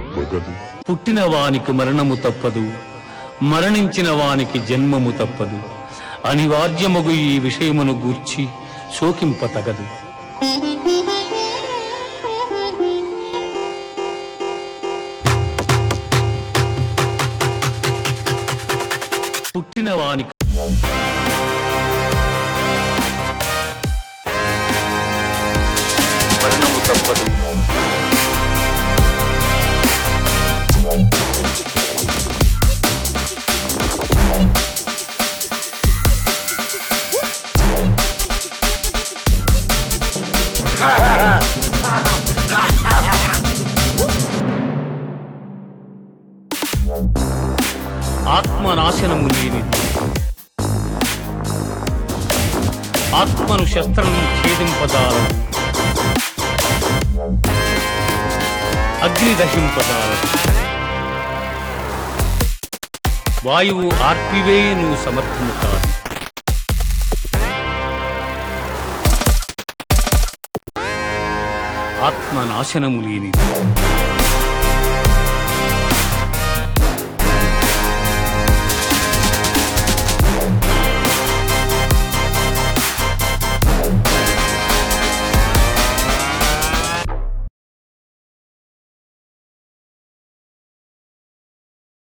తప్పగదు పుట్టిన వానికి మరణము తప్పదు మరణించిన వానికి జన్మము తప్పదు అనివార్యమగు ఈ విషయమును గూర్చి శోకింప తగదు పుట్టిన వానికి మరణము తప్పదు ఆత్మ నాశనము లేనిది ఆత్మను శస్త్రం ఛేదింపదాలను అగ్ని దహింపదాలను వాయువు ఆర్పివేయను సమర్థము కాదు ఆత్మ నాశనము లేనిది